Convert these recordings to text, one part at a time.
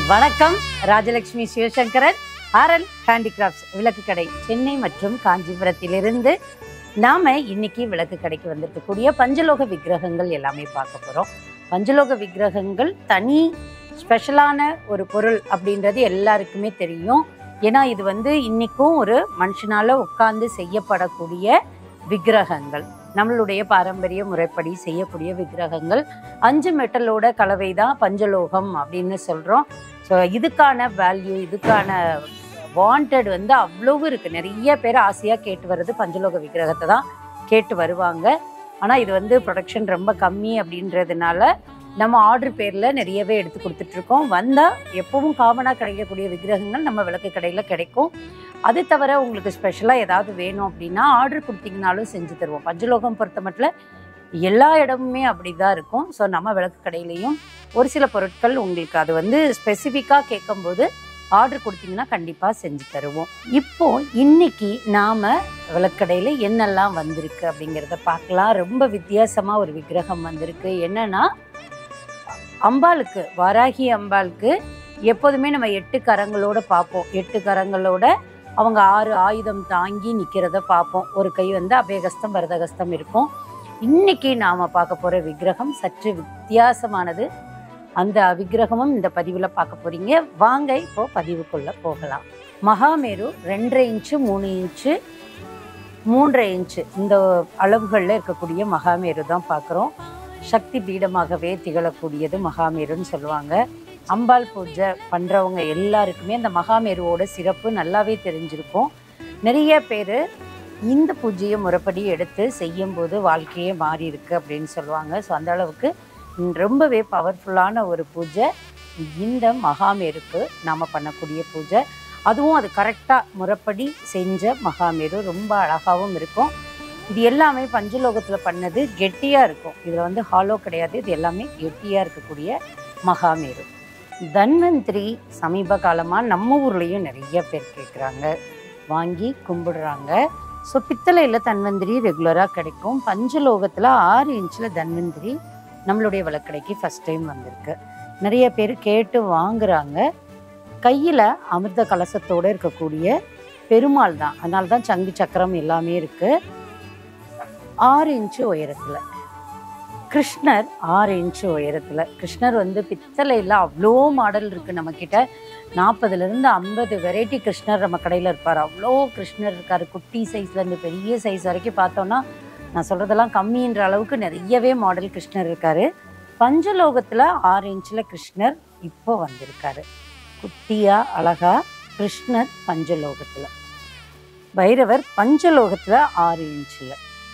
வணக்கம் Rajalakshmi Sivasankaran RL handicrafts விளக்கு கடை சென்னை மற்றும் காஞ்சிபுரத்திலிருந்து நாம இன்னைக்கு விளக்கு கடைக்கு வந்திருக்கக்கூடிய பஞ்சலோக விக்கிரகங்கள் எல்லாமே பார்க்க போறோம் பஞ்சலோக விக்கிரகங்கள் தனி ஸ்பெஷலான ஒரு பொருள் அப்படின்றது எல்லாருக்குமே தெரியும் ஏன்னா இது வந்து இன்னைக்கும் ஒரு மனுஷனால உட்கார்ந்து செய்யப்படக்கூடிய விக்கிரகங்கள் நம்மளுடைய பாரம்பரிய முறைப்படி செய்யக்கூடிய விக்கிரகங்கள் அஞ்சு மெட்டலோட கலவை தான் பஞ்சலோகம் அப்படின்னு சொல்கிறோம் ஸோ இதுக்கான வேல்யூ இதுக்கான வாண்டட் வந்து அவ்வளவு இருக்குது நிறைய பேர் ஆசையாக கேட்டு வர்றது பஞ்சலோக விக்கிரகத்தை தான் கேட்டு வருவாங்க ஆனால் இது வந்து ப்ரொடக்ஷன் ரொம்ப கம்மி அப்படின்றதுனால நம்ம ஆர்டர் பேரில் நிறையவே எடுத்து கொடுத்துட்ருக்கோம் வந்தால் எப்பவும் காமனாக கிடைக்கக்கூடிய விக்கிரகங்கள் நம்ம விளக்கு கடையில் கிடைக்கும் அது தவிர உங்களுக்கு ஸ்பெஷலாக ஏதாவது வேணும் அப்படின்னா ஆர்டர் கொடுத்தீங்கனாலும் செஞ்சு தருவோம் பஞ்சலோகம் பொறுத்த மட்டும் எல்லா இடமுமே அப்படி தான் இருக்கும் ஸோ நம்ம விளக்கு கடையிலையும் ஒரு சில பொருட்கள் உங்களுக்கு அது வந்து ஸ்பெசிஃபிக்காக கேட்கும்போது ஆர்டர் கொடுத்தீங்கன்னா கண்டிப்பாக செஞ்சு தருவோம் இப்போ இன்னைக்கு நாம விளக்கடையில் என்னெல்லாம் வந்திருக்கு அப்படிங்கிறத பார்க்கலாம் ரொம்ப வித்தியாசமாக ஒரு விக்கிரகம் வந்திருக்கு என்னன்னா அம்பாளுக்கு வாராகி அம்பாளுக்கு எப்போதுமே நம்ம எட்டு கரங்களோட பார்ப்போம் எட்டு கரங்களோட அவங்க ஆறு ஆயுதம் தாங்கி நிற்கிறத பார்ப்போம் ஒரு கை வந்து அபயகஸ்தம் வரதகஸ்தம் இருக்கும் இன்னைக்கு நாம பார்க்க போற விக்கிரகம் சற்று வித்தியாசமானது அந்த விக்கிரகமும் இந்த பதிவில் பார்க்க போறீங்க வாங்க இப்போ பதிவுக்குள்ள போகலாம் மகாமேரு ரெண்டரை இன்ச்சு மூணு இன்ச்சு மூன்றரை இன்ச்சு இந்த அளவுகளில் இருக்கக்கூடிய மகாமேரு தான் பார்க்குறோம் சக்தி பீடமாகவே திகழக்கூடியது மகாமேருன்னு சொல்லுவாங்க அம்பாள் பூஜை பண்ணுறவங்க எல்லாருக்குமே அந்த மகாமேருவோட சிறப்பு நல்லாவே தெரிஞ்சிருக்கும் நிறைய பேர் இந்த பூஜையை முறைப்படி எடுத்து செய்யும்போது வாழ்க்கையே மாறி இருக்கு அப்படின்னு சொல்லுவாங்க ஸோ அந்த அளவுக்கு ம், ரொம்பவே பவர்ஃபுல்லான ஒரு பூஜை இந்த மகாமேருக்கு நாம் பண்ணக்கூடிய பூஜை அதுவும் அது கரெக்டாக முறைப்படி செஞ்ச மகாமேரு ரொம்ப அழகாகவும் இருக்கும் இது எல்லாமே பஞ்சலோகத்தில் பண்ணது கெட்டியாக இருக்கும் இதில் வந்து ஹாலோ கிடையாது இது எல்லாமே கெட்டியாக இருக்கக்கூடிய மகாமேரு தன்வந்திரி சமீப காலமாக நம்ம ஊர்லேயும் நிறைய பேர் கேட்குறாங்க வாங்கி கும்பிடுறாங்க ஸோ பித்தளையில் தன்வந்திரி ரெகுலராக கிடைக்கும் பஞ்சலோகத்தில் ஆறு இன்ச்சில் தன்வந்திரி நம்மளுடைய விளக்கடைக்கு ஃபஸ்ட் டைம் வந்திருக்கு நிறைய பேர் கேட்டு வாங்குறாங்க கையில் அமிர்த கலசத்தோடு இருக்கக்கூடிய பெருமாள் தான் அதனால தான் சங்கு சக்கரம் எல்லாமே இருக்குது ஆறு இன்ச்சு உயரத்தில் கிருஷ்ணர் ஆறு இன்ச்சு உயரத்தில் கிருஷ்ணர் வந்து பித்தளையில் அவ்வளோ மாடல் இருக்குது நம்மக்கிட்ட நாற்பதுலேருந்து ஐம்பது வெரைட்டி கிருஷ்ணர் நம்ம கடையில் இருப்பார் அவ்வளோ கிருஷ்ணர் இருக்கார் குட்டி சைஸ்லேருந்து பெரிய சைஸ் வரைக்கும் பார்த்தோன்னா நான் சொல்கிறதெல்லாம் கம்மின்ற அளவுக்கு நிறையவே மாடல் கிருஷ்ணர் இருக்கார் பஞ்சலோகத்தில் ஆறு இன்ச்சில் கிருஷ்ணர் இப்போ வந்திருக்காரு குட்டியாக அழகா கிருஷ்ணர் பஞ்சலோகத்தில் பைரவர் பஞ்சலோகத்தில் ஆறு இன்ச்சில்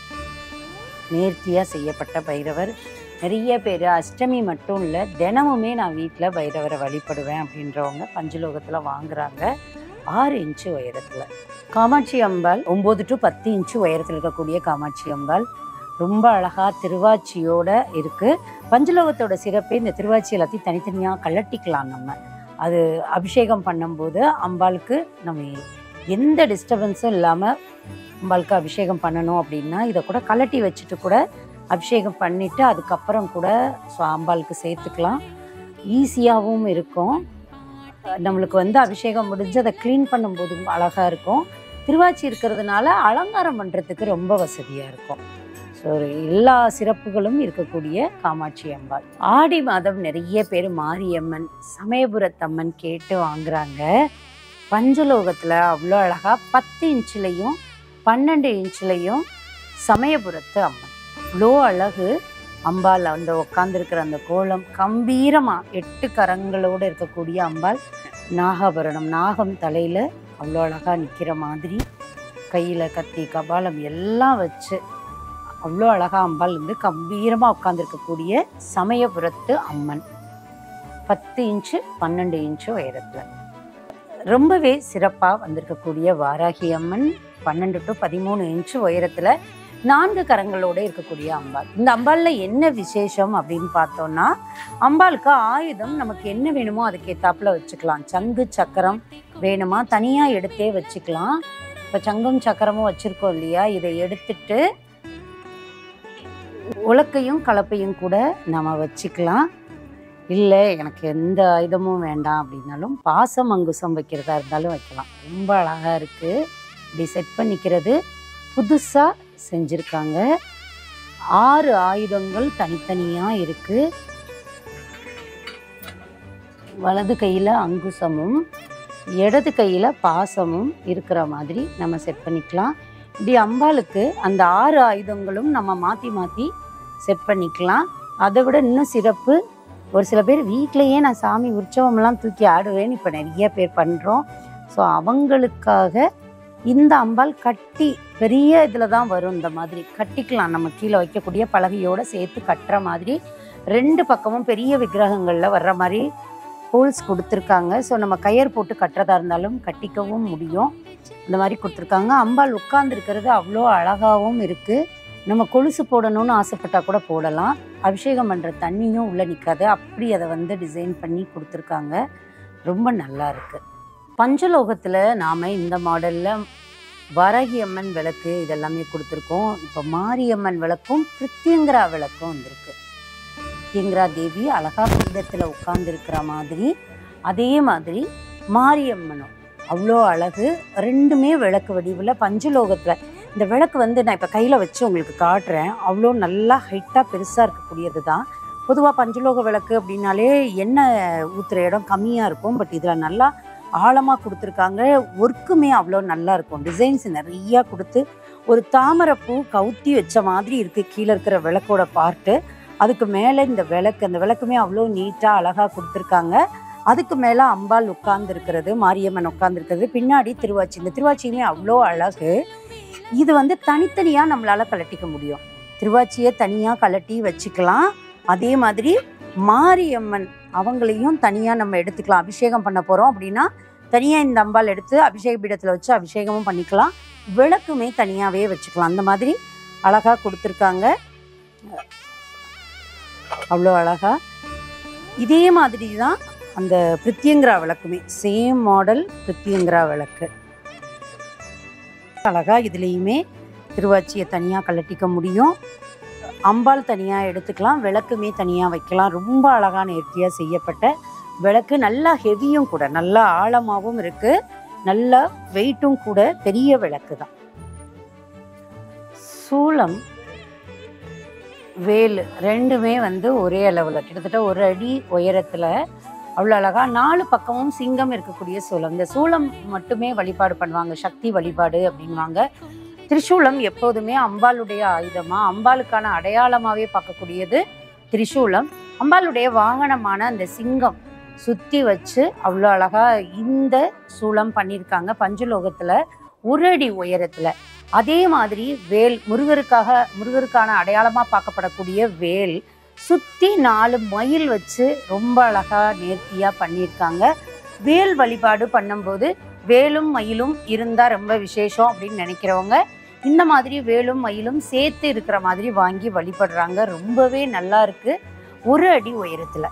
நேர்த்தியாக செய்யப்பட்ட பைரவர் நிறைய பேர் அஷ்டமி மட்டும் இல்லை தினமுமே நான் வீட்டில் பைரவரை வழிபடுவேன் அப்படின்றவங்க பஞ்சலோகத்தில் வாங்குறாங்க ஆறு இன்ச்சு உயரத்தில் காமாட்சி அம்பாள் ஒம்பது டு பத்து இன்ச்சு உயரத்தில் இருக்கக்கூடிய காமாட்சி அம்பாள் ரொம்ப அழகாக திருவாச்சியோட இருக்குது பஞ்சலோகத்தோட சிறப்பே இந்த திருவாச்சி எல்லாத்தையும் தனித்தனியாக கலட்டிக்கலாம் நம்ம அது அபிஷேகம் பண்ணும்போது அம்பாளுக்கு நம்ம எந்த டிஸ்டர்பன்ஸும் இல்லாமல் அம்பாளுக்கு அபிஷேகம் பண்ணணும் அப்படின்னா இதை கூட கலட்டி வச்சுட்டு கூட அபிஷேகம் பண்ணிவிட்டு அதுக்கப்புறம் கூட ஸோ அம்பாளுக்கு சேர்த்துக்கலாம் ஈஸியாகவும் இருக்கும் நம்மளுக்கு வந்து அபிஷேகம் முடிஞ்சு அதை க்ளீன் பண்ணும்போது அழகாக இருக்கும் திருவாச்சி இருக்கிறதுனால அலங்காரம் பண்ணுறதுக்கு ரொம்ப வசதியாக இருக்கும் ஸோ எல்லா சிறப்புகளும் இருக்கக்கூடிய காமாட்சி அம்பாள் ஆடி மாதம் நிறைய பேர் மாரியம்மன் சமயபுரத்தம்மன் கேட்டு வாங்குறாங்க பஞ்சலோகத்தில் அவ்வளோ அழகாக பத்து இன்ச்சிலையும் பன்னெண்டு இன்ச்சிலையும் சமயபுரத்து அம்மன் அவ்வளோ அழகு அம்பாள் அந்த உட்காந்துருக்கிற அந்த கோலம் கம்பீரமாக எட்டு கரங்களோடு இருக்கக்கூடிய அம்பாள் நாகாபரணம் நாகம் தலையில் அவ்வளோ அழகாக நிற்கிற மாதிரி கையில் கத்தி கபாலம் எல்லாம் வச்சு அவ்வளோ அழகா அம்பாள் வந்து கம்பீரமாக உட்காந்துருக்கக்கூடிய சமயபுரத்து அம்மன் பத்து இன்ச்சு பன்னெண்டு இன்ச்சு உயரத்தில் ரொம்பவே சிறப்பாக வந்திருக்கக்கூடிய வாராகி அம்மன் பன்னெண்டு டு பதிமூணு இன்ச்சு உயரத்தில் நான்கு கரங்களோட இருக்கக்கூடிய அம்பாள் இந்த அம்பாளில் என்ன விசேஷம் அப்படின்னு பார்த்தோம்னா அம்பாளுக்கு ஆயுதம் நமக்கு என்ன வேணுமோ அதுக்கு ஏத்தாப்புல வச்சுக்கலாம் சங்கு சக்கரம் வேணுமா தனியாக எடுத்தே வச்சுக்கலாம் இப்போ சங்கும் சக்கரமும் வச்சுருக்கோம் இல்லையா இதை எடுத்துட்டு உலக்கையும் கலப்பையும் கூட நம்ம வச்சுக்கலாம் இல்லை எனக்கு எந்த ஆயுதமும் வேண்டாம் அப்படின்னாலும் பாசம் அங்குசம் வைக்கிறதா இருந்தாலும் வைக்கலாம் ரொம்ப அழகாக இருக்குது இப்படி செட் பண்ணிக்கிறது புதுசாக செஞ்சுருக்காங்க ஆறு ஆயுதங்கள் தனித்தனியாக இருக்குது வலது கையில் அங்குசமும் இடது கையில் பாசமும் இருக்கிற மாதிரி நம்ம செட் பண்ணிக்கலாம் இப்படி அம்பாளுக்கு அந்த ஆறு ஆயுதங்களும் நம்ம மாற்றி மாற்றி செட் பண்ணிக்கலாம் அதை விட இன்னும் சிறப்பு ஒரு சில பேர் வீட்டிலையே நான் சாமி உற்சவம்லாம் தூக்கி ஆடுவேன்னு இப்போ நிறைய பேர் பண்ணுறோம் ஸோ அவங்களுக்காக இந்த அம்பாள் கட்டி பெரிய இதில் தான் வரும் இந்த மாதிரி கட்டிக்கலாம் நம்ம கீழே வைக்கக்கூடிய பலகையோடு சேர்த்து கட்டுற மாதிரி ரெண்டு பக்கமும் பெரிய விக்கிரகங்களில் வர்ற மாதிரி ஹோல்ஸ் கொடுத்துருக்காங்க ஸோ நம்ம கயர் போட்டு கட்டுறதா இருந்தாலும் கட்டிக்கவும் முடியும் இந்த மாதிரி கொடுத்துருக்காங்க அம்பாள் உட்கார்ந்துருக்கிறது அவ்வளோ அழகாகவும் இருக்குது நம்ம கொலுசு போடணும்னு ஆசைப்பட்டா கூட போடலாம் அபிஷேகம் பண்ணுற தண்ணியும் உள்ளே நிற்காது அப்படி அதை வந்து டிசைன் பண்ணி கொடுத்துருக்காங்க ரொம்ப நல்லா இருக்கு பஞ்சலோகத்தில் நாம் இந்த மாடலில் வராகி அம்மன் விளக்கு இதெல்லாமே கொடுத்துருக்கோம் இப்போ மாரியம்மன் விளக்கும் பிரித்தியங்கரா விளக்கும் வந்திருக்கு பிரித்தியங்கரா தேவி அழகா பீடத்தில் உட்கார்ந்துருக்கிற மாதிரி அதே மாதிரி மாரியம்மனும் அவ்வளோ அழகு ரெண்டுமே விளக்கு வடிவில் பஞ்சலோகத்தில் இந்த விளக்கு வந்து நான் இப்போ கையில் வச்சு உங்களுக்கு காட்டுறேன் அவ்வளோ நல்லா ஹைட்டாக பெருசாக இருக்கக்கூடியது தான் பொதுவாக பஞ்சலோக விளக்கு அப்படின்னாலே எண்ணெய் ஊற்றுற இடம் கம்மியாக இருக்கும் பட் இதில் நல்லா ஆழமாக கொடுத்துருக்காங்க ஒர்க்குமே அவ்வளோ நல்லா இருக்கும் டிசைன்ஸ் நிறையா கொடுத்து ஒரு தாமரைப்பூ கவுத்தி வச்ச மாதிரி இருக்குது கீழே இருக்கிற விளக்கோட பார்ட்டு அதுக்கு மேலே இந்த விளக்கு அந்த விளக்குமே அவ்வளோ நீட்டாக அழகாக கொடுத்துருக்காங்க அதுக்கு மேலே அம்பாள் உட்கார்ந்துருக்கிறது மாரியம்மன் உட்கார்ந்துருக்கிறது பின்னாடி திருவாச்சி இந்த திருவாச்சியுமே அவ்வளோ அழகு இது வந்து தனித்தனியாக நம்மளால் கலட்டிக்க முடியும் திருவாச்சியை தனியாக கலட்டி வச்சுக்கலாம் அதே மாதிரி மாரியம்மன் அவங்களையும் தனியாக நம்ம எடுத்துக்கலாம் அபிஷேகம் பண்ண போகிறோம் அப்படின்னா தனியாக இந்த அம்பாள் எடுத்து அபிஷேக பீடத்தில் வச்சு அபிஷேகமும் பண்ணிக்கலாம் விளக்குமே தனியாகவே வச்சுக்கலாம் அந்த மாதிரி அழகாக கொடுத்துருக்காங்க அவ்வளோ அழகா இதே மாதிரி தான் அந்த பிரித்தியங்கரா விளக்குமே சேம் மாடல் பிரித்தியங்கரா விளக்கு அழகா இதுலேயுமே திருவாச்சியை தனியாக கலட்டிக்க முடியும் அம்பாள் தனியாக எடுத்துக்கலாம் விளக்குமே தனியாக வைக்கலாம் ரொம்ப அழகா நேர்த்தியாக செய்யப்பட்ட விளக்கு நல்லா ஹெவியும் கூட நல்லா ஆழமாகவும் இருக்குது நல்லா வெயிட்டும் கூட பெரிய விளக்கு தான் சூளம் வேல் ரெண்டுமே வந்து ஒரே அளவில் கிட்டத்தட்ட ஒரு அடி உயரத்தில் அவ்வளோ அழகா நாலு பக்கமும் சிங்கம் இருக்கக்கூடிய சூளம் இந்த சூளம் மட்டுமே வழிபாடு பண்ணுவாங்க சக்தி வழிபாடு அப்படின்வாங்க திரிசூலம் எப்போதுமே அம்பாளுடைய ஆயுதமா அம்பாளுக்கான அடையாளமாகவே பார்க்கக்கூடியது திரிசூலம் அம்பாளுடைய வாகனமான அந்த சிங்கம் சுற்றி வச்சு அவ்வளோ அழகா இந்த சூளம் பண்ணியிருக்காங்க பஞ்சலோகத்தில் ஒரு அடி உயரத்தில் அதே மாதிரி வேல் முருகருக்காக முருகருக்கான அடையாளமாக பார்க்கப்படக்கூடிய வேல் சுற்றி நாலு மயில் வச்சு ரொம்ப அழகா நேர்த்தியாக பண்ணியிருக்காங்க வேல் வழிபாடு பண்ணும்போது வேலும் மயிலும் இருந்தால் ரொம்ப விசேஷம் அப்படின்னு நினைக்கிறவங்க இந்த மாதிரி வேலும் மயிலும் சேர்த்து இருக்கிற மாதிரி வாங்கி வழிபடுறாங்க ரொம்பவே நல்லா இருக்கு ஒரு அடி உயரத்தில்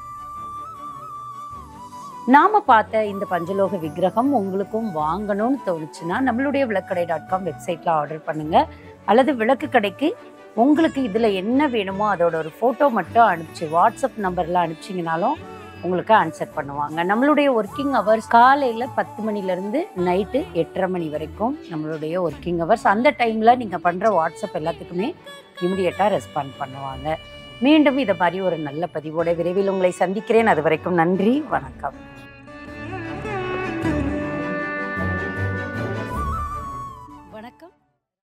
நாம பார்த்த இந்த பஞ்சலோக விக்கிரகம் உங்களுக்கும் வாங்கணும்னு தோணுச்சுன்னா நம்மளுடைய விளக்கடை டாட் காம் வெப்சைட்டில் ஆர்டர் பண்ணுங்க அல்லது விளக்கு கடைக்கு உங்களுக்கு இதில் என்ன வேணுமோ அதோட ஒரு ஃபோட்டோ மட்டும் அனுப்பிச்சு வாட்ஸ்அப் நம்பரில் அனுப்பிச்சிங்கனாலும் உங்களுக்கு ஆன்சர் பண்ணுவாங்க நம்மளுடைய ஒர்க்கிங் ஹவர்ஸ் காலையில் பத்து மணிலேருந்து நைட்டு எட்டரை மணி வரைக்கும் நம்மளுடைய ஒர்க்கிங் ஹவர்ஸ் அந்த டைமில் நீங்கள் பண்ணுற வாட்ஸ்அப் எல்லாத்துக்குமே இமிடியட்டாக ரெஸ்பாண்ட் பண்ணுவாங்க மீண்டும் இதை மாதிரி ஒரு நல்ல பதிவோட விரைவில் உங்களை சந்திக்கிறேன் அது வரைக்கும் நன்றி வணக்கம்